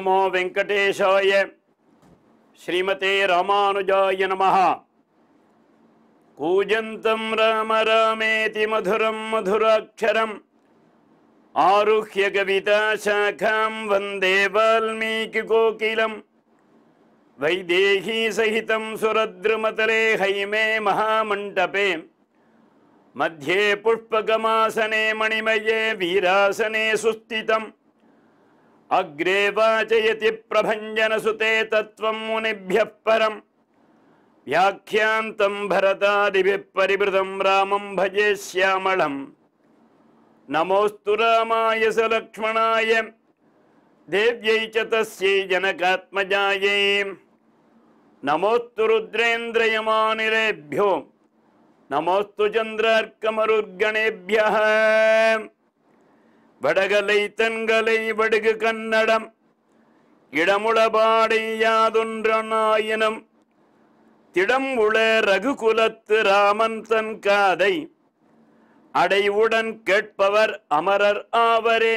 நமோ வெங்கடேஷாய ஸ்ரீமதே ராமானுஜாய நமः कूजन्तं राम रामेति मधुरं मधुराक्षरम् आरुह्य कविताशाखां वन्दे वाल्मीकिकोकिलम् वैदेहीसहितं सुरद्रुमतले हैमे महामण्डपे मध्ये पुष्पकमासने मणिमये वीरासने सुस्थितम् अग्रे वाचयति प्रभञ्जनसुते तत्त्वं मुनिभ्यः परम् व्याख्यान्तं भरतादिभिः परिवृतं रामं भजे श्यामळम् नमोऽस्तु रामाय स लक्ष्मणाय देव्यै च तस्यै जनकात्मजायै नमोऽस्तु रुद्रेन्द्रयमानिलेभ्यो नमोऽस्तु चन्द्रार्कमरुद्गणेभ्यः வடகலை தென்கலை வடுகு கன்னடம் இடமுளபாடை யாதொன்றனாயினும் திடம் உள ரகுகுலத்து ராமன் தன் காதை அடைவுடன் கேட்பவர் அமரர் ஆவரே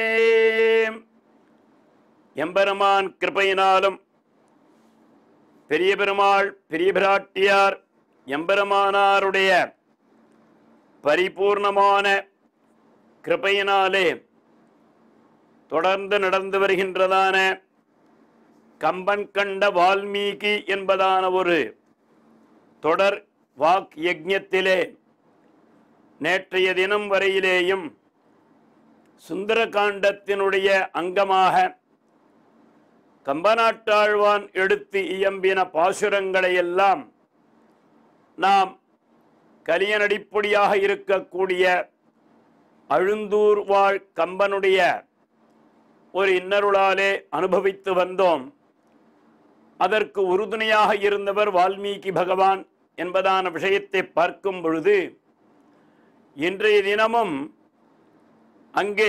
எம்பெருமான் கிருபையினாலும் பெரிய பெருமாள் பெரிய பிராட்டியார் எம்பெருமானாருடைய பரிபூர்ணமான கிருபையினாலே தொடர்ந்து நடந்து வருகின்றதான கம்பன் கண்ட வால்மீகி என்பதான ஒரு தொடர் வாக் யஜ்ஞத்திலே நேற்றைய தினம் வரையிலேயும் சுந்தரகாண்டத்தினுடைய அங்கமாக கம்பநாட்டாழ்வான் எடுத்து இயம்பின பாசுரங்களை எல்லாம் நாம் கலியனடிப்பொடியாக இருக்கக்கூடிய அழுந்தூர் வாழ் கம்பனுடைய ஒரு இன்னருளாலே அனுபவித்து வந்தோம் அதற்கு உறுதுணையாக இருந்தவர் வால்மீகி பகவான் என்பதான விஷயத்தை பார்க்கும் பொழுது இன்றைய தினமும் அங்கே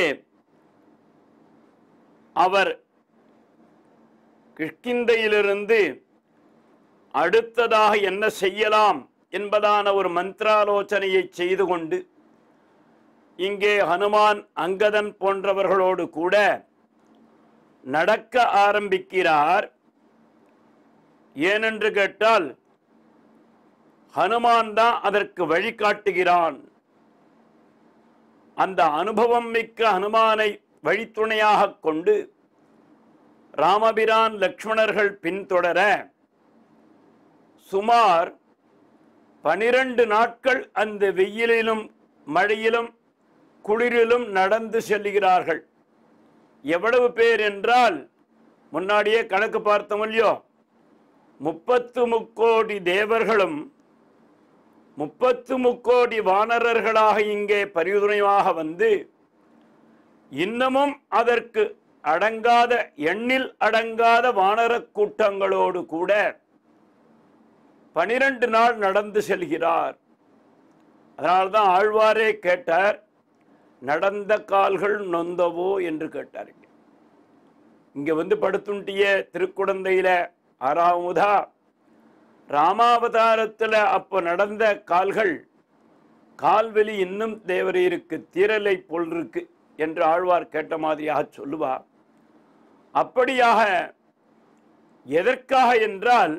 அவர் கிஷ்கிந்தையிலிருந்து அடுத்ததாக என்ன செய்யலாம் என்பதான ஒரு மந்திராலோசனையை செய்து கொண்டு இங்கே ஹனுமான் அங்கதன் போன்றவர்களோடு கூட நடக்க ஆரம்பிக்கிறார் ஏனென்று கேட்டால் ஹனுமான் தான் அதற்கு வழிகாட்டுகிறான் அந்த அனுபவம் மிக்க ஹனுமானை வழித்துணையாக கொண்டு ராமபிரான் லக்ஷ்மணர்கள் பின்தொடர சுமார் பனிரெண்டு நாட்கள் அந்த வெயிலிலும் மழையிலும் குளிரிலும் நடந்து செல்லுகிறார்கள் எவ்வளவு பேர் என்றால் முன்னாடியே கணக்கு பார்த்தோம் இல்லையோ முப்பத்து முக்கோடி தேவர்களும் முப்பத்து முக்கோடி வானரர்களாக இங்கே பரிதுணையாக வந்து இன்னமும் அதற்கு அடங்காத எண்ணில் அடங்காத வானரக் கூட்டங்களோடு கூட பனிரெண்டு நாள் நடந்து செல்கிறார் அதனால்தான் ஆழ்வாரே கேட்டார் நடந்த கால்கள் நொந்தவோ என்று கேட்டார் இங்க. இங்க வந்து படுத்துண்டிய திருக்குடந்தையில ஆறாவதா ராமாவதாரத்துல அப்போ நடந்த கால்கள் கால்வெளி இன்னும் தேவரீருக்கு தீரலை போல் இருக்கு என்று ஆழ்வார் கேட்ட மாதிரியாக சொல்லுவார் அப்படியாக எதற்காக என்றால்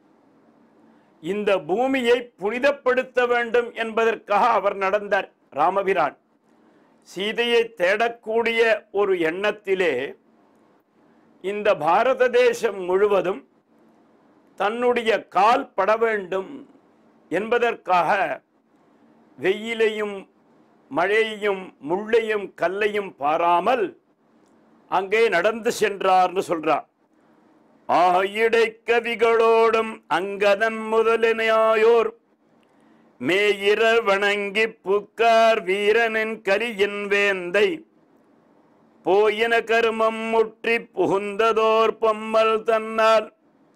இந்த பூமியை புனிதப்படுத்த வேண்டும் என்பதற்காக அவர் நடந்தார் ராமபிரான் சீதையை தேடக்கூடிய ஒரு எண்ணத்திலே இந்த பாரத தேசம் முழுவதும் தன்னுடைய கால் பட வேண்டும் என்பதற்காக வெயிலையும் மழையையும் முள்ளையும் கல்லையும் பாராமல் அங்கே நடந்து சென்றார்னு சொல்றார் ஆயிடை கவிகளோடும் அங்கதன் முதலினையாயோர் மேயிர வணங்கி புக்கார் வீரனின் கலியின் வேந்தை போயின கருமம் முற்றி புகுந்ததோர் பொம்மல் தன்னால்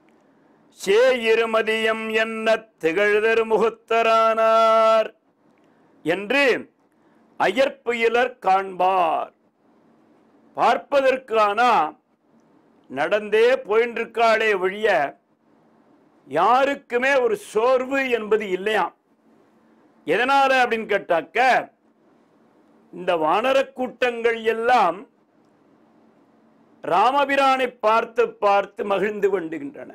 சேயிருமதியம் என்ன திகழ்தரு முகுத்தரானார் என்று அயற்புயலர் காண்பார் பார்ப்பதற்கானா நடந்தே போயின்னு இருக்காளே ஒழிய யாருக்குமே ஒரு சோர்வு என்பது இல்லையாம் எதனால அப்படின்னு கேட்டாக்க இந்த வானரக் கூட்டங்கள் எல்லாம் ராமபிரானை பார்த்து பார்த்து மகிழ்ந்து கொண்டுகின்றன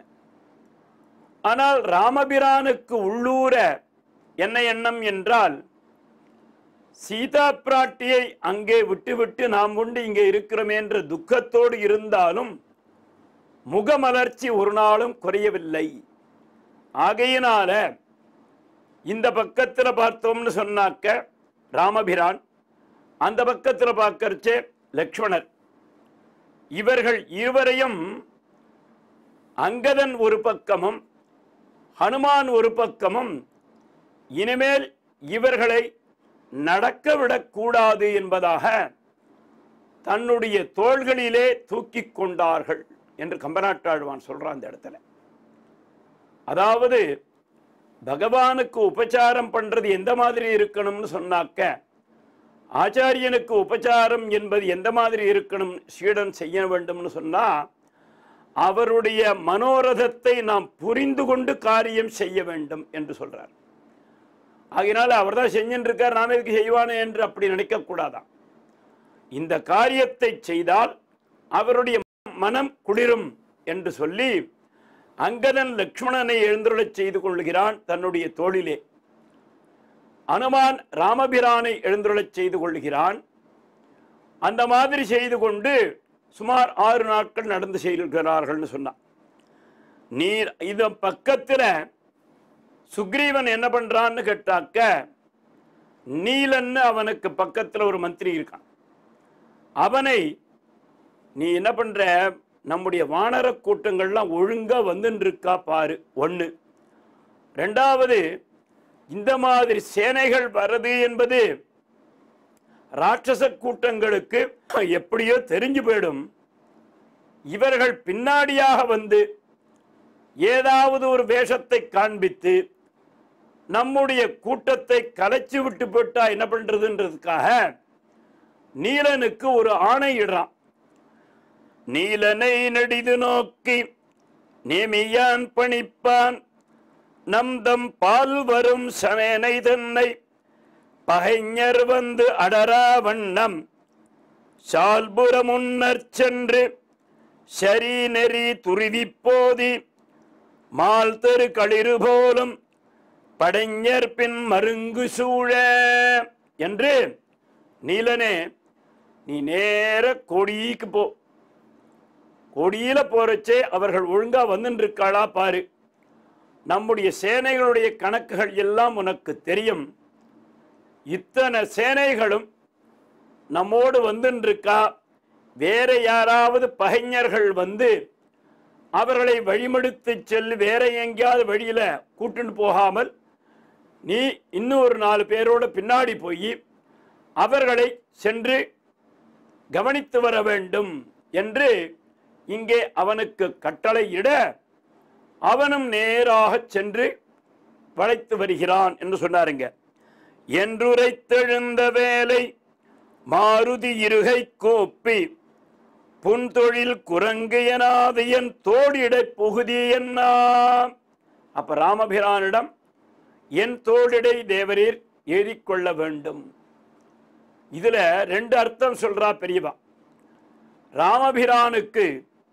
ஆனால் ராமபிரானுக்கு உள்ளூர என்ன எண்ணம் என்றால் சீதா பிராட்டியை அங்கே விட்டுவிட்டு நாம் கொண்டு இங்கே இருக்கிறோம் என்ற துக்கத்தோடு இருந்தாலும் முகமலர்ச்சி ஒரு நாளும் குறையவில்லை ஆகையினால இந்த பக்கத்துல பார்த்தோம்னு சொன்னாக்க ராமபிரான் அந்த பக்கத்துல பார்க்கறச்சே லக்ஷ்மணர் இவர்கள் இருவரையும் அங்கதன் ஒரு பக்கமும் ஹனுமான் ஒரு பக்கமும் இனிமேல் இவர்களை நடக்க விடக்கூடாது என்பதாக தன்னுடைய தோள்களிலே தூக்கிக் கொண்டார்கள் என்று கம்பநாட்டாழ்வான் சொல்றான் அந்த இடத்துல அதாவது பகவானுக்கு உபச்சாரம் பண்றது எந்த மாதிரி இருக்கணும்னு சொன்னாக்க ஆச்சாரியனுக்கு உபச்சாரம் என்பது எந்த மாதிரி இருக்கணும் சீடன் செய்ய வேண்டும்னு சொன்னா அவருடைய மனோரதத்தை நாம் புரிந்து கொண்டு காரியம் செய்ய வேண்டும் என்று சொல்றார் ஆகையினால அவர் தான் செஞ்சுட்டு இருக்கார் நாம இதுக்கு செய்வானே என்று அப்படி நினைக்க கூடாதாம் இந்த காரியத்தை செய்தால் அவருடைய மனம் குளிரும் என்று சொல்லி அங்கதன் லக்ஷ்மணனை எழுந்துள்ளச் செய்து கொள்கிறான் தன்னுடைய தோளிலே அனுமான் ராமபிரானை எழுந்துள்ளச் செய்து கொள்கிறான் அந்த மாதிரி செய்து கொண்டு சுமார் ஆறு நாட்கள் நடந்து செல்கிறார்கள்னு சொன்னான் நீர் இது பக்கத்துல சுக்ரீவன் என்ன பண்றான்னு கேட்டாக்க நீலன்னு அவனுக்கு பக்கத்துல ஒரு மந்திரி இருக்கான் அவனை நீ என்ன பண்ற நம்முடைய வானர கூட்டங்கள்லாம் ஒழுங்கா வந்துன்னு இருக்கா பாரு ஒண்ணு ரெண்டாவது இந்த மாதிரி சேனைகள் வருது என்பது ராட்சச கூட்டங்களுக்கு எப்படியோ தெரிஞ்சு போயிடும் இவர்கள் பின்னாடியாக வந்து ஏதாவது ஒரு வேஷத்தை காண்பித்து நம்முடைய கூட்டத்தை கலைச்சு விட்டு போட்டா என்ன பண்றதுன்றதுக்காக நீலனுக்கு ஒரு ஆணை இடுறான் நீலனை நடிது நோக்கி நேமியான் பணிப்பான் நம் தம் பால் வரும் சமேனை தன்னை பகைஞர் வந்து அடரா வண்ணம் சால்புற முன்னர் சென்று சரி நெறி துருவி போதி மால் தெரு களிறு போலும் படைஞர் பின் மருங்கு சூழ என்று நீலனே நீ நேர கொடிக்கு போ கொடியில போறச்சே அவர்கள் ஒழுங்கா வந்துட்டு இருக்காளா பாரு நம்முடைய சேனைகளுடைய கணக்குகள் எல்லாம் உனக்கு தெரியும் இத்தனை சேனைகளும் நம்மோடு வந்துட்டு இருக்கா வேற யாராவது பகைஞர்கள் வந்து அவர்களை வழிமடுத்து செல்லு வேற எங்கேயாவது வழியில கூட்டுன்னு போகாமல் நீ இன்னும் ஒரு நாலு பேரோட பின்னாடி போய் அவர்களை சென்று கவனித்து வர வேண்டும் என்று இங்கே அவனுக்கு கட்டளையிட அவனும் நேராக சென்று வளைத்து வருகிறான் என்று சொன்னாருங்க என்றுரைத்தெழுந்த வேலை மாருதி இருகை கோப்பி புன்தொழில் குரங்கு எனாது என் தோடிடை புகுதி என்னா அப்ப ராமபிரானிடம் என் தோடிடை தேவரீர் ஏறிக்கொள்ள வேண்டும் இதுல ரெண்டு அர்த்தம் சொல்றா பெரியவா ராமபிரானுக்கு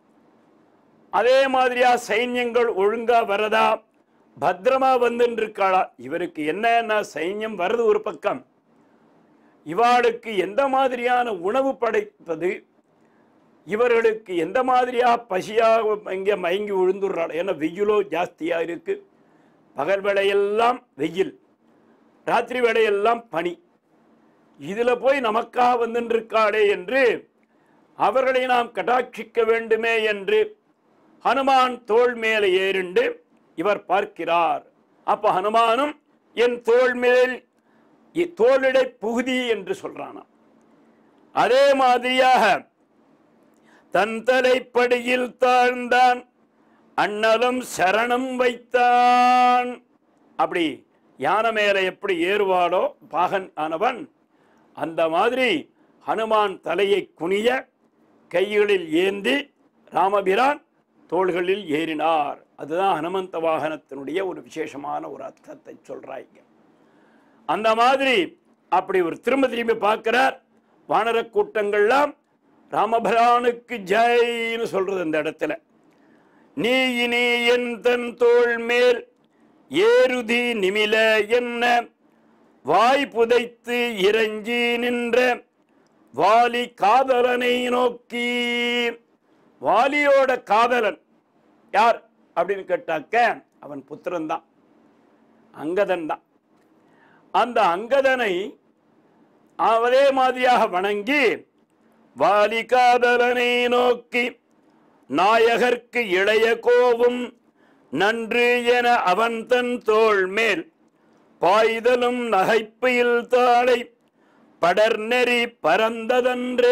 அதே மாதிரியா சைன்யங்கள் ஒழுங்கா வரதா பத்திரமா வந்துன்னு இருக்காளா இவருக்கு என்னன்னா சைன்யம் வருது ஒரு பக்கம் இவாளுக்கு எந்த மாதிரியான உணவு படைப்பது இவர்களுக்கு எந்த மாதிரியா பசியாக இங்கே மயங்கி விழுந்துடுறாள் ஏன்னா வெயிலோ ஜாஸ்தியா இருக்கு பகல் வேளையெல்லாம் வெயில் ராத்திரி வேளையெல்லாம் பனி இதுல போய் நமக்காக வந்துட்டு இருக்காளே என்று அவர்களை நாம் கட்டாட்சிக்க வேண்டுமே என்று ஹனுமான் தோள் மேலே ஏறிண்டு இவர் பார்க்கிறார் அப்ப ஹனுமானும் என் தோள் மேல் இ- தோளிடை புகுதி என்று சொல்றானாம் அதே மாதிரியாக தன் தலைப்படியில் தாழ்ந்தான் அண்ணலும் சரணம் வைத்தான் அப்படி யானை மேல எப்படி ஏறுவாளோ பாகன் ஆனவன் அந்த மாதிரி ஹனுமான் தலையை குனிய கைகளில் ஏந்தி ராமபிரான் தோள்களில் ஏறினார் அதுதான் ஹனுமந்த வாகனத்தினுடைய ஒரு விசேஷமான ஒரு அர்த்தத்தை சொல்றாங்க அந்த மாதிரி அப்படி ஒரு திரும்ப திரும்பி பார்க்கிறார் வானர கூட்டங்கள்லாம் ராமபிரானுக்கு ஜெய்னு சொல்றது இந்த இடத்துல நீ இனி என் தன் தோள் மேல் ஏறுதி நிமில என்ன வாய் புதைத்து இறஞ்சி நின்ற வாலி காதலனை நோக்கி வாலியோட காதலன் யார் அப்படின்னு கேட்டாக்க அவன் புத்திரன் தான் அங்கதன் தான் அந்த அங்கதனை அதே மாதிரியாக வணங்கி வாலி காதலனை நோக்கி நாயகர்க்கு இளைய கோவும் நன்று என அவன் தன் தோள் மேல் பாய்தலும் நகைப்பையில் தாளை படர் நெறி பறந்ததன்றே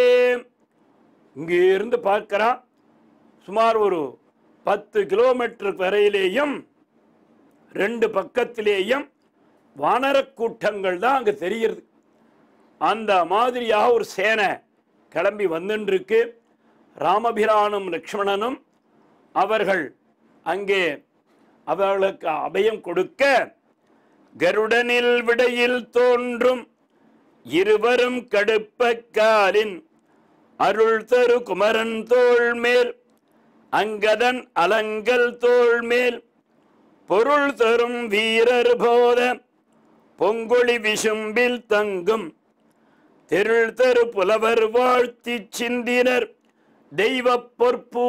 இங்கே இருந்து பார்க்கிறான் சுமார் ஒரு பத்து கிலோமீட்டர் வரையிலேயும் ரெண்டு பக்கத்திலேயும் வானரக் கூட்டங்கள் தான் அங்கே தெரிகிறது அந்த மாதிரியாக ஒரு சேனை கிளம்பி வந்துருக்கு ராமபிரானும் லக்ஷ்மணனும் அவர்கள் அங்கே அவர்களுக்கு அபயம் கொடுக்க கருடனில் விடையில் தோன்றும் இருவரும் கடுப்பக்காலின் அருள் தரு குமரன் தோள் மேல் அங்கதன் அலங்கல் தோள் மேல் பொருள் தரும் வீரர் போத பொங்கொழி விசும்பில் தங்கும் தெருள் தரு புலவர் வாழ்த்தி சிந்தினர் தெய்வ பொற்பூ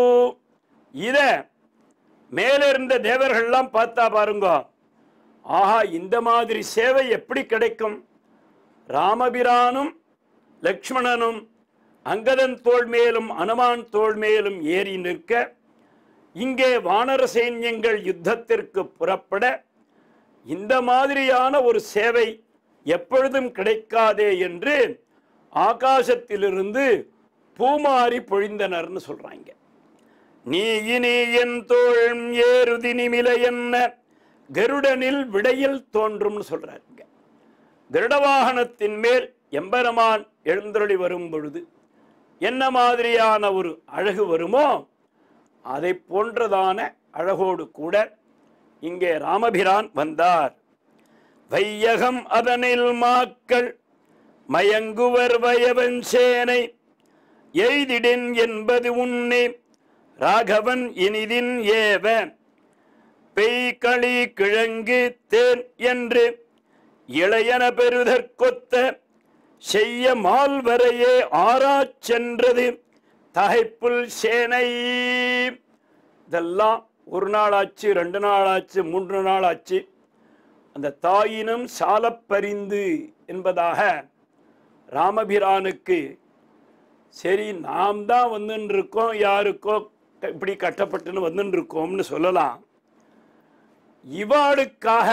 இத மேலிருந்த தேவர்கள்லாம் பார்த்தா பாருங்க ஆஹா இந்த மாதிரி சேவை எப்படி கிடைக்கும் ராமபிரானும் லக்ஷ்மணனும் அங்கதன் தோள் மேலும் அனுமான் தோள் மேலும் ஏறி நிற்க இங்கே வானர சைன்யங்கள் யுத்தத்திற்கு புறப்பட இந்த மாதிரியான ஒரு சேவை எப்பொழுதும் கிடைக்காதே என்று ஆகாசத்திலிருந்து பூமாரி பொழிந்தனர்னு சொல்றாங்க நீ இனி என் தோழம் ஏறுதி நிமில என்ன கருடனில் விடையில் தோன்றும்னு சொல்றாருங்க கருட வாகனத்தின் மேல் எம்பெருமான் எழுந்தருளி வரும் பொழுது என்ன மாதிரியான ஒரு அழகு வருமோ அதை போன்றதான அழகோடு கூட இங்கே ராமபிரான் வந்தார் வையகம் அதனில் மாக்கள் மயங்குவர் வயவன் சேனை எய்திடின் என்பது உன்னே ராகவன் இனிதின் ஏவ பெய்களி கிழங்கு தேன் என்று இளையன பெருதற்கொத்த செய்ய மால்வரையே ஆறாச் சென்றது தகைப்புல் சேனை இதெல்லாம் ஒரு நாள் ஆச்சு ரெண்டு நாள் ஆச்சு மூன்று நாள் ஆச்சு அந்த தாயினும் சாலப் பரிந்து என்பதாக ராமபிரானுக்கு சரி நாம் தான் வந்துன்னு இருக்கோம் யாருக்கோ க- இப்படி கட்டப்பட்டுன்னு வந்துன்னு இருக்கோம்னு சொல்லலாம் இவாளுக்காக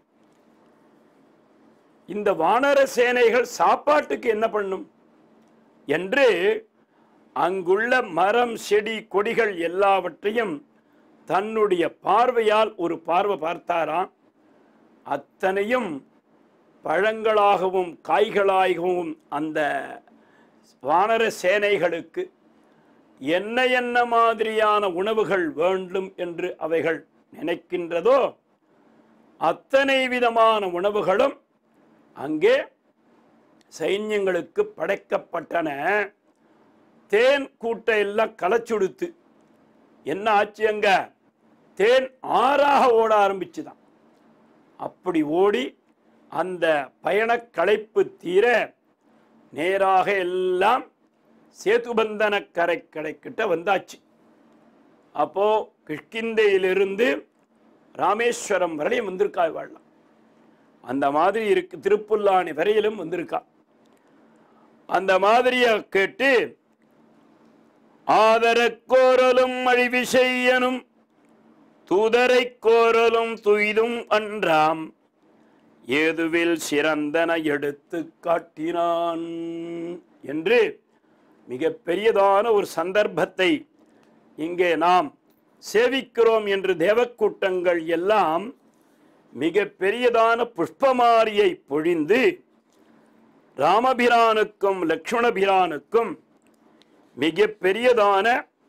இந்த வானர சேனைகள் சாப்பாட்டுக்கு என்ன பண்ணும் என்று அங்குள்ள மரம் செடி கொடிகள் எல்லாவற்றையும் தன்னுடைய பார்வையால் ஒரு பார்வை பார்த்தாராம் அத்தனையும் பழங்களாகவும் காய்களாகவும் அந்த வானர சேனைகளுக்கு என்ன என்ன மாதிரியான உணவுகள் வேண்டும் என்று அவைகள் நினைக்கின்றதோ அத்தனை விதமான உணவுகளும் அங்கே சைன்யங்களுக்கு படைக்கப்பட்டன தேன் கூட்டை எல்லாம் களைச்சுடுத்து என்ன ஆச்சு அங்க தேன் ஆறாக ஓட ஆரம்பிச்சுதான் அப்படி ஓடி அந்த பயணக் களைப்பு தீர நேராக எல்லாம் சேதுபந்தன கரை கடைக்கிட்ட வந்தாச்சு அப்போ கிஷ்கிந்தையிலிருந்து ராமேஸ்வரம் வரையும் வந்திருக்கா வாழலாம் அந்த மாதிரி இருக்கு திருப்புல்லானி வரையிலும் வந்திருக்கா அந்த மாதிரிய கேட்டு ஆதரக் கோரலும் அழிவு செய்யனும் தூதரைக் கோரலும் துய்தும் அன்றாம் ஏதுவில் சிறந்தன எடுத்து காட்டினான் என்று மிக பெரியதான ஒரு சந்தர்ப்பத்தை இங்கே நாம் சேவிக்கிறோம் என்று தேவக்கூட்டங்கள் எல்லாம் மிக பெரியதான புஷ்பமாரியை பொழிந்து ராமபிரானுக்கும் லக்ஷ்மணபிரானுக்கும் மிக பெரியதான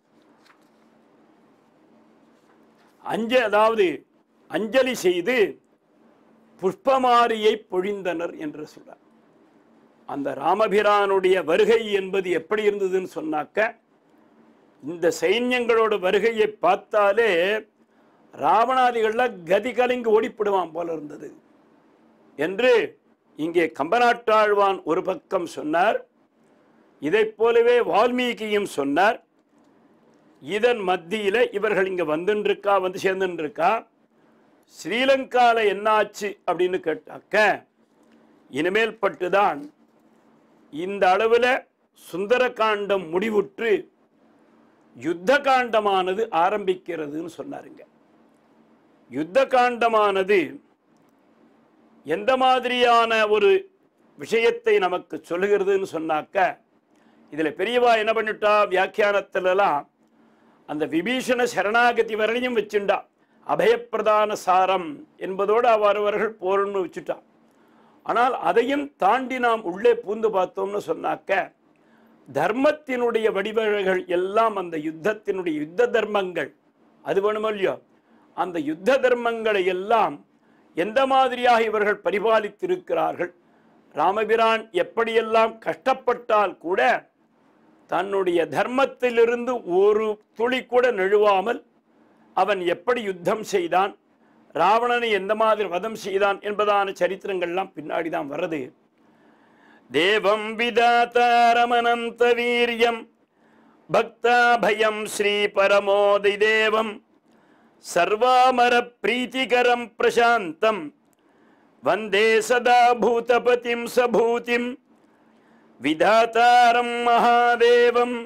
அஞ்ச அதாவது அஞ்சலி செய்து புஷ்பமாரியை பொழிந்தனர் என்று சொல்றார் அந்த ராமபிரானுடைய வருகை என்பது எப்படி இருந்ததுன்னு சொன்னாக்க இந்த சைன்யங்களோட வருகையை பார்த்தாலே ராவணாதிகள்ல கதி கலங்கி ஓடிப்படுவான் போல இருந்தது என்று இங்கே கம்பநாட்டாழ்வான் ஒரு பக்கம் சொன்னார் இதைப் போலவே வால்மீகியும் சொன்னார் இதன் மத்தியில இவர்கள் இங்க வந்துருக்கா வந்து சேர்ந்துருக்கா ஸ்ரீலங்கால என்னாச்சு அப்படின்னு கேட்டாக்க இனிமேல் பட்டுதான் இந்த அளவில் சுந்தரகாண்டம் முடிவுற்று யுத்த காண்டமானது ஆரம்பிக்கிறதுன்னு சொன்னாருங்க யுத்த காண்டமானது எந்த மாதிரியான ஒரு விஷயத்தை நமக்கு சொல்லுகிறதுன்னு சொன்னாக்க இதில் பெரியவா என்ன பண்ணிட்டா வியாக்கியானத்திலலாம் அந்த விபீஷண சரணாகதி வரையும் வச்சுண்டா அபயப்பிரதான சாரம் என்பதோடு அவரவர்கள் போர்னு வச்சுட்டா ஆனால் அதையும் தாண்டி நாம் உள்ளே பூந்து பார்த்தோம்னு சொன்னாக்க தர்மத்தினுடைய வடிவங்கள் எல்லாம் அந்த யுத்தத்தினுடைய யுத்த தர்மங்கள் அது வேணுமோ இல்லையோ அந்த யுத்த தர்மங்களை எல்லாம் எந்த மாதிரியாக இவர்கள் பரிபாலித்திருக்கிறார்கள் ராமபிரான் எப்படியெல்லாம் கஷ்டப்பட்டால் கூட தன்னுடைய தர்மத்திலிருந்து ஒரு துளி கூட நழுவாமல் அவன் எப்படி யுத்தம் செய்தான் ராவணனை எந்த மாதிரி வதம் செய்தான் என்பதான சரித்திரங்கள்லாம் பின்னாடி தான் வருது தேவம் விதாத்தாரமனந்த வீரியம் பக்தாபயம் ஸ்ரீ பரமோதி தேவம் சர்வாமர பிரீத்திகரம் பிரசாந்தம் வந்தே சதா பூதபதிம் சபூதிம் விதாத்தாரம் மகாதேவம்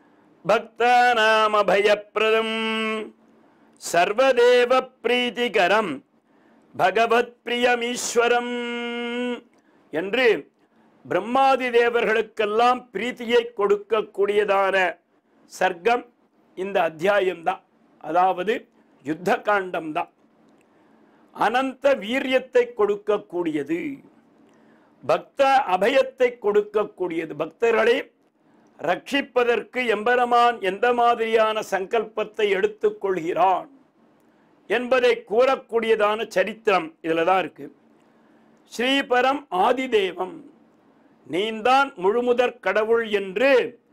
பக்தானாமபயப்பிரதம் சர்வதேவ பிரீத்திகரம் பகவத் பிரியமீஸ்வரம் என்று பிரம்மாதி தேவர்களுக்கெல்லாம் பிரீத்தியை கொடுக்கக்கூடியதான சர்க்கம் இந்த அத்தியாயம்தான் அதாவது யுத்த காண்டம் தான் அனந்த வீரியத்தை கொடுக்கக்கூடியது பக்த அபயத்தை கொடுக்கக்கூடியது பக்தர்களை ரட்சிப்பதற்கு எம்பெருமான் எந்த மாதிரியான சங்கல்பத்தை எடுத்துக்கொள்கிறான் என்பதை கூறக்கூடியதான சரித்திரம் இதில் தான் இருக்கு ஸ்ரீபரம் ஆதிதேவம் நீந்தான் முழுமுதற் கடவுள் என்று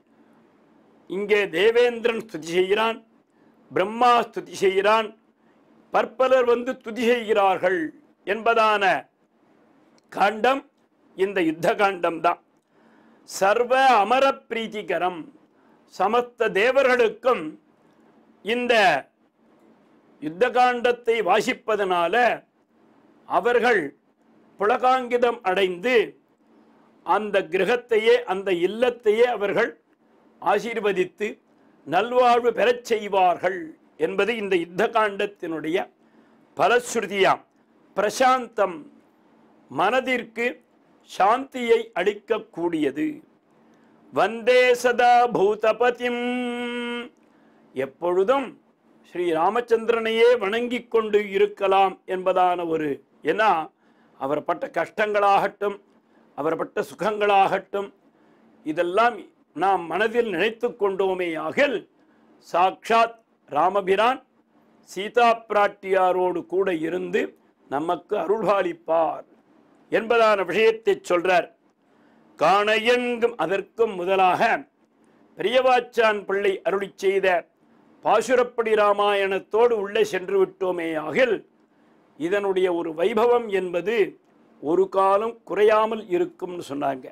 இங்கே தேவேந்திரன் ஸ்துதி செய்கிறான் பிரம்மா ஸ்துதி செய்கிறான் பற்பலர் வந்து துதி செய்கிறார்கள் என்பதான காண்டம் இந்த யுத்த காண்டம் தான் சர்வ அமர பிரீத்திகரம் சமஸ்த தேவர்களுக்கும் இந்த யுத்த காண்டத்தை வாசிப்பதனால அவர்கள் புலகாங்கிதம் அடைந்து அந்த கிரகத்தையே அந்த இல்லத்தையே அவர்கள் ஆசீர்வதித்து நல்வாழ்வு பெறச் செய்வார்கள் என்பது இந்த யுத்த காண்டத்தினுடைய பலஸ்ருதியாம் பிரசாந்தம் மனதிற்கு சாந்தியை அளிக்கக்கூடியது வந்தே சதா பூதபதிம் எப்பொழுதும் ஸ்ரீ ராமச்சந்திரனையே வணங்கிக் கொண்டு இருக்கலாம் என்பதான ஒரு ஏன்னா அவர் பட்ட கஷ்டங்களாகட்டும் அவர் பட்ட சுகங்களாகட்டும் இதெல்லாம் நாம் மனதில் நினைத்து கொண்டோமே ஆகில் சாக்ஷாத் ராமபிரான் சீதா பிராட்டியாரோடு கூட இருந்து நமக்கு அருள்பாலிப்பார் என்பதான விஷயத்தை சொல்றார் காண எங்கும் அதற்கும் முதலாக பெரியவாச்சான் பிள்ளை அருளி செய்த பாசுரப்படி ராமாயணத்தோடு உள்ளே சென்று விட்டோமே ஆகில் இதனுடைய ஒரு வைபவம் என்பது ஒரு காலம் குறையாமல் இருக்கும்னு சொன்னாங்க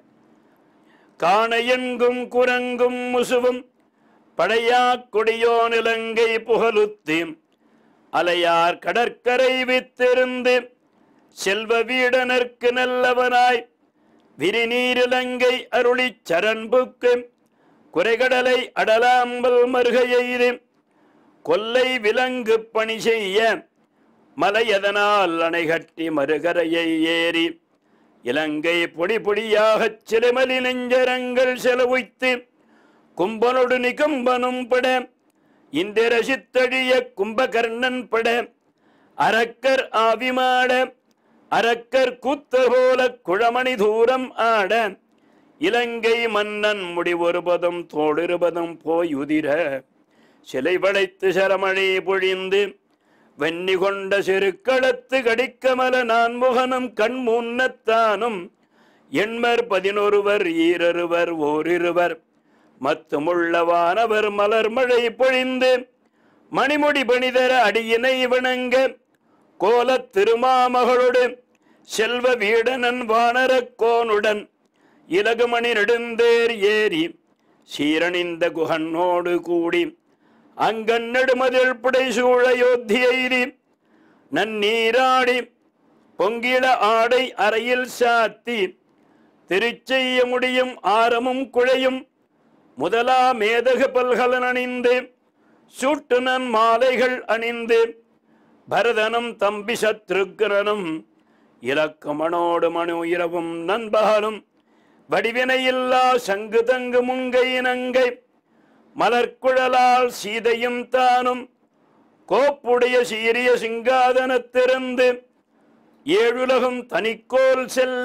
காண எங்கும் குரங்கும் முசுவும் படையா கொடியோ நிலங்கை புகழுத்து அலையார் கடற்கரை வித்திருந்து செல்வ வீடனர்க்கு நல்லவனாய் விரிநீரிலங்கை அருளிச் சரண்புக்கு குறைகடலை அடலாம்பல் மருகையெய்து கொல்லை விலங்கு பணி செய்ய மலையதனால் அணைகட்டி மறுகரையை ஏறி இலங்கை பொடி பொடியாகச் சிறுமலி நெஞ்சரங்கள் செலவுய்த்து கும்பனொடு நிகம்பனும் பட இந்திர சித்தழிய கும்பகர்ணன் பட அரக்கர் ஆவிமாட அரக்கர் கூத்தர் போல குழமணி தூரம் ஆட இலங்கை மன்னன் முடிவொருபதும் தோடிருபதும் போயுதிர சிலை வளைத்து சரமழை பொழிந்து வெண்ணி கொண்ட செருக்களத்து கடிக்கமல நான் முகனும் கண் முன்னத்தானும் எண்மர் பதினொருவர் ஈரருவர் ஓரிருவர் மத்துமுள்ளவானவர் மலர் மழை பொழிந்து மணிமுடி பணிதர அடியினை வணங்க கோலத் திருமாமகளோடு செல்வ வீடனன் வானரக் கோனுடன் இலகுமணி நெடுந்தேர் ஏறி சீரணிந்த குகன்னோடு கூடி அங்கன் நெடுமதில் புடைசூழ யோத்தியெய்தி நன்னீராடி பொங்கிட ஆடை அறையில் சாத்தி திருச்செய்ய முடியும் ஆரமும் குழையும் முதலா மேதகு பல்கலன் அணிந்து சூட்டுனன் மாலைகள் அணிந்து பரதனும் தம்பி சத்ருக்கரனும் இலக்கமனோடு மனு இரவும் நண்பகலும் வடிவினையில்லா சங்கு தங்கு முங்கை நங்கை மலர்குழலால் சீதையும் தானும் கோப்புடைய சீரிய சிங்காதனத்திருந்து ஏழுலகும் தனிக்கோல் செல்ல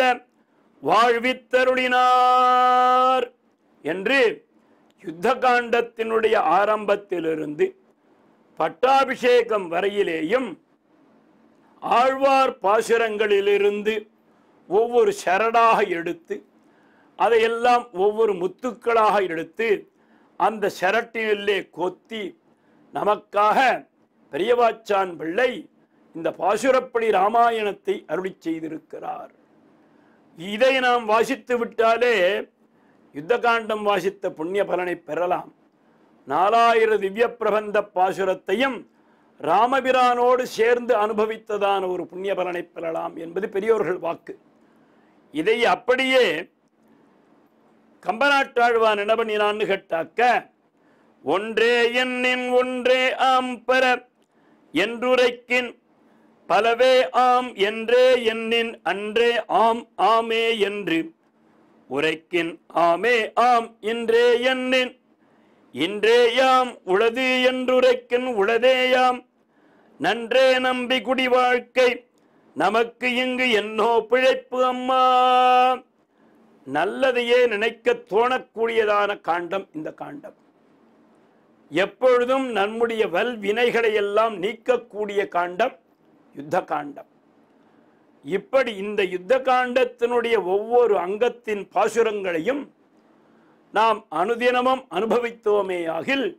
வாழ்வித்தருளினார் என்று யுத்த காண்டத்தினுடைய ஆரம்பத்திலிருந்து பட்டாபிஷேகம் வரையிலேயும் ஆழ்வார் பாசுரங்களிலிருந்து ஒவ்வொரு சரடாக எடுத்து அதையெல்லாம் ஒவ்வொரு முத்துக்களாக எடுத்து அந்த சரட்டிலே கொத்தி நமக்காக பெரியவாச்சான் பிள்ளை இந்த பாசுரப்படி ராமாயணத்தை அருளி செய்திருக்கிறார் இதை நாம் வாசித்து விட்டாலே யுத்த காண்டம் வாசித்த புண்ணிய பலனை பெறலாம் நாலாயிர திவ்ய பிரபந்த பாசுரத்தையும் ராமபிரானோடு சேர்ந்து அனுபவித்ததான ஒரு புண்ணிய பலனை பெறலாம் என்பது பெரியோர்கள் வாக்கு இதை அப்படியே கம்பநாட்டாழ்வான் என்ன பண்ணினான்னு கேட்டாக்க ஒன்றே என்னின் ஒன்றே ஆம் பெற என்றுரைக்கின் பலவே ஆம் என்றே என்னின் அன்றே ஆம் ஆமே என்று உரைக்கின் ஆமே ஆம் இன்றே என்னின் இன்றேயாம் உளது என்றுரைக்கின் உளதேயாம் நன்றே நம்பி குடி வாழ்க்கை நமக்கு இங்கு என்னோ பிழைப்பு அம்மா நல்லதையே நினைக்க தோணக்கூடியதான காண்டம் இந்த காண்டம் எப்பொழுதும் நம்முடைய வல் வினைகளை எல்லாம் நீக்கக்கூடிய காண்டம் யுத்த காண்டம் இப்படி இந்த யுத்த காண்டத்தினுடைய ஒவ்வொரு அங்கத்தின் பாசுரங்களையும் நாம் அனுதினமும் அனுபவித்தோமேயாகில்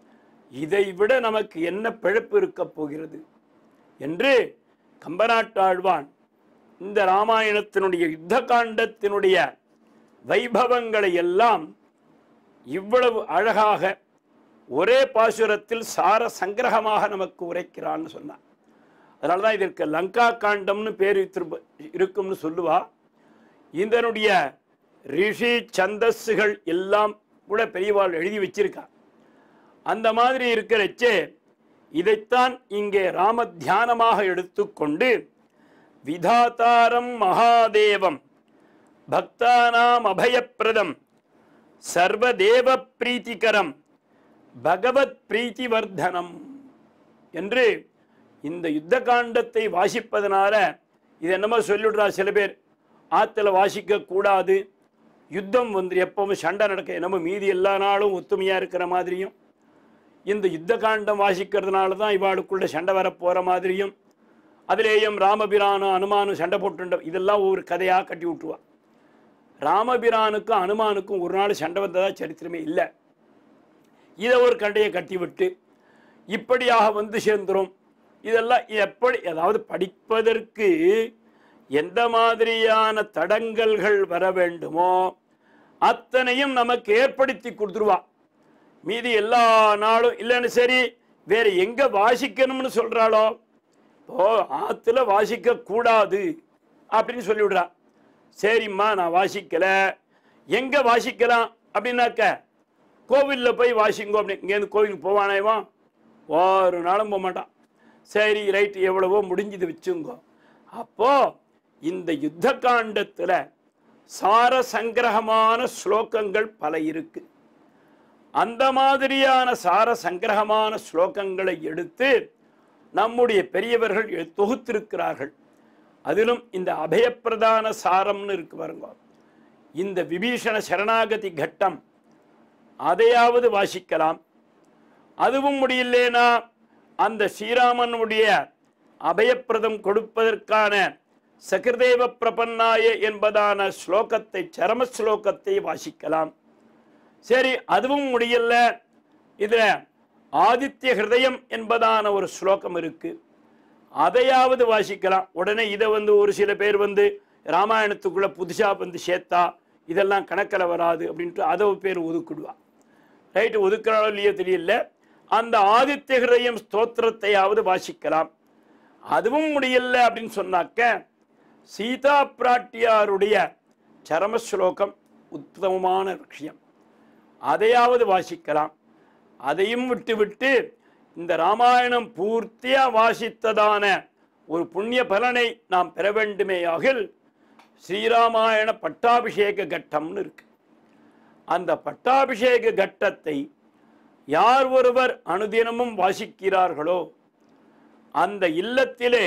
இதைவிட நமக்கு என்ன பிழப்பு இருக்கப் போகிறது என்று கம்பநாட்டாழ்வான் இந்த ராமாயணத்தினுடைய யுத்த காண்டத்தினுடைய வைபவங்களை எல்லாம் இவ்வளவு அழகாக ஒரே பாசுரத்தில் சார சங்கிரகமாக நமக்கு உரைக்கிறான்னு சொன்னான் அதனால தான் இதற்கு லங்கா காண்டம்னு பேர் திரும்ப இருக்கும்னு சொல்லுவா இதனுடைய ரிஷி சந்தஸ்ஸுகள் எல்லாம் கூட பெரியவாள் எழுதி வச்சிருக்கா அந்த மாதிரி இருக்கிறச்சே இதைத்தான் இங்கே ராம தியானமாக எடுத்துக்கொண்டு விதாதாரம் மகாதேவம் பக்தானாம் அபயப்பிரதம் சர்வதேவ பிரீத்திகரம் பகவத் பிரீத்திவர்தனம் என்று இந்த யுத்த காண்டத்தை வாசிப்பதனால இது என்னமோ சொல்லிவிடுறா சில பேர் ஆற்றுல வாசிக்க கூடாது யுத்தம் வந்து எப்பவும் சண்டை நடக்க என்னமோ மீதி எல்லா நாளும் ஒத்துமையாக இருக்கிற மாதிரியும் இந்த யுத்த காண்டம் வாசிக்கிறதுனால தான் இவாளுக்குள்ள சண்டை வர போகிற மாதிரியும் அதிலேயும் ராமபிரானும் அனுமானும் சண்டை போட்டுண்ட இதெல்லாம் ஒரு கதையாக கட்டி விட்டுருவா ராமபிரானுக்கும் அனுமானுக்கும் ஒரு நாள் சண்டை வந்ததா சரித்திரமே இல்லை இதை ஒரு கண்டையை கட்டி விட்டு இப்படியாக வந்து சேர்ந்துரும் இதெல்லாம் எப்படி அதாவது படிப்பதற்கு எந்த மாதிரியான தடங்கல்கள் வர வேண்டுமோ அத்தனையும் நமக்கு ஏற்படுத்தி கொடுத்துருவா மீதி எல்லா நாளும் இல்லைன்னு சரி வேற எங்க வாசிக்கணும்னு சொல்றாளோ இப்போ ஆத்துல வாசிக்க கூடாது அப்படின்னு சொல்லிவிடுறா சரிம்மா நான் வாசிக்கல எங்க வாசிக்கலாம் அப்படின்னாக்க கோவில்ல போய் வாசிங்கோ அப்படி இங்கேருந்து கோவிலுக்கு போவானேவான் ஒரு நாளும் போக மாட்டான் சரி ரைட் எவ்வளவோ முடிஞ்சது வச்சுங்கோ அப்போ இந்த யுத்த காண்டத்துல சார சங்கிரகமான ஸ்லோகங்கள் பல இருக்கு அந்த மாதிரியான சார சங்கிரகமான ஸ்லோகங்களை எடுத்து நம்முடைய பெரியவர்கள் எ- தொகுத்திருக்கிறார்கள் அதிலும் இந்த அபயப்பிரதான சாரம்னு இருக்கு பாருங்க இந்த விபீஷண சரணாகதி கட்டம் அதையாவது வாசிக்கலாம் அதுவும் முடியலேனா அந்த ஸ்ரீராமனுடைய அபயப்பிரதம் கொடுப்பதற்கான சகிருதேவ பிரபன்னாய என்பதான ஸ்லோகத்தை சரம ஸ்லோகத்தை வாசிக்கலாம் சரி அதுவும் முடியல இதுல ஆதித்ய ஹிருதயம் என்பதான ஒரு ஸ்லோகம் இருக்கு அதையாவது வாசிக்கலாம் உடனே இதை வந்து ஒரு சில பேர் வந்து ராமாயணத்துக்குள்ள புதுசா வந்து சேர்த்தா இதெல்லாம் கணக்கில் வராது அப்படின்ட்டு அதை ஒரு பேர் ஒதுக்கிடுவா ரைட்டு ஒதுக்குறாளோ இல்லையோ தெரியல அந்த ஆதித்ய ஹிருதயம் ஸ்தோத்திரத்தையாவது வாசிக்கலாம் அதுவும் முடியல அப்படின்னு சொன்னாக்க சீதா பிராட்டியாருடைய சரம ஸ்லோகம் உத்தமமான விஷயம் அதையாவது வாசிக்கலாம் அதையும் விட்டு விட்டு இந்த ராமாயணம் பூர்த்தியா வாசித்ததான ஒரு புண்ணிய பலனை நாம் பெற வேண்டுமேயாகில் ஸ்ரீராமாயண பட்டாபிஷேக கட்டம்னு இருக்கு அந்த பட்டாபிஷேக கட்டத்தை யார் ஒருவர் அனுதினமும் வாசிக்கிறார்களோ அந்த இல்லத்திலே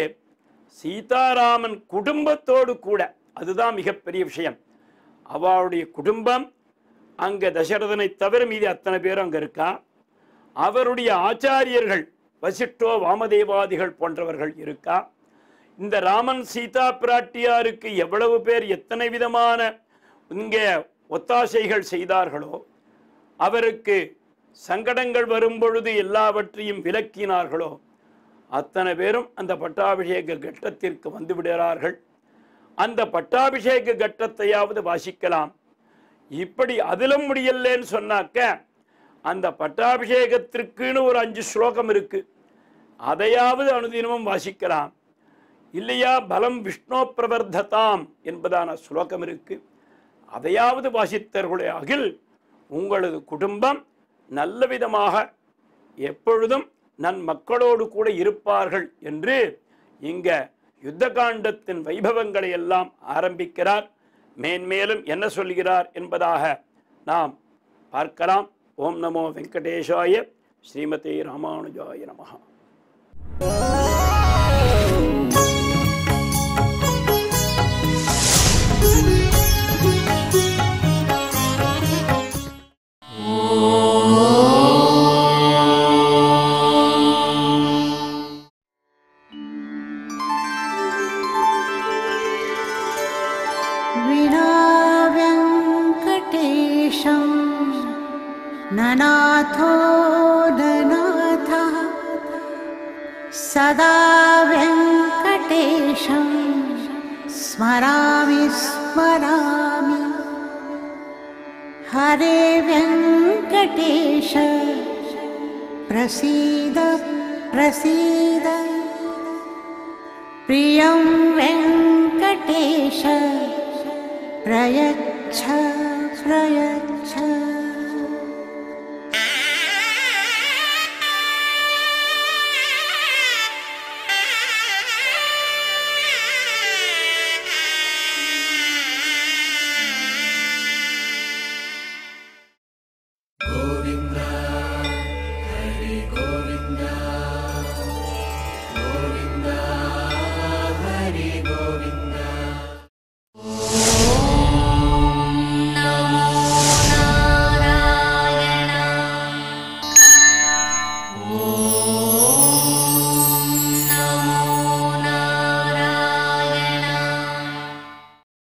சீதாராமன் குடும்பத்தோடு கூட அதுதான் மிகப்பெரிய விஷயம் அவளுடைய குடும்பம் அங்க தசரதனை தவிர மீதி அத்தனை பேரும் அங்க இருக்கா அவருடைய ஆச்சாரியர்கள் வசிஷ்டோ வாமதேவாதிகள் போன்றவர்கள் இருக்கா இந்த ராமன் சீதா பிராட்டியாருக்கு எவ்வளவு பேர் எத்தனை விதமான இங்கே ஒத்தாசைகள் செய்தார்களோ அவருக்கு சங்கடங்கள் வரும்பொழுது எல்லாவற்றையும் விலக்கினார்களோ அத்தனை பேரும் அந்த பட்டாபிஷேக கட்டத்திற்கு வந்து விடுகிறார்கள் அந்த பட்டாபிஷேக கட்டத்தையாவது வாசிக்கலாம் இப்படி அதிலும் முடியலன்னு சொன்னாக்க அந்த பட்டாபிஷேகத்திற்குன்னு ஒரு அஞ்சு ஸ்லோகம் இருக்கு அதையாவது அனுதினமும் வாசிக்கலாம் இல்லையா பலம் விஷ்ணோ பிரவர்த்ததாம் என்பதான ஸ்லோகம் இருக்கு அதையாவது வாசித்தர்களே அகில் உங்களது குடும்பம் நல்ல விதமாக எப்பொழுதும் நன் மக்களோடு கூட இருப்பார்கள் என்று இங்க யுத்த காண்டத்தின் வைபவங்களை எல்லாம் ஆரம்பிக்கிறார் மேன்மேலும் என்ன சொல்கிறார் என்பதாக நாம் பார்க்கலாம் ஓம் நமோ வெங்கடேஷாய ஸ்ரீமதே ராமானுஜாய நமஹா विनाव्यङ्कटेशं ननाथो ननाथः सदा व्यङ्कटेशं स्मरामि स्मरामि हरे व्यङ्कटेश प्रसीद प्रसीद प्रियं वेङ्कटेश प्रयच्छ प्रयच्छ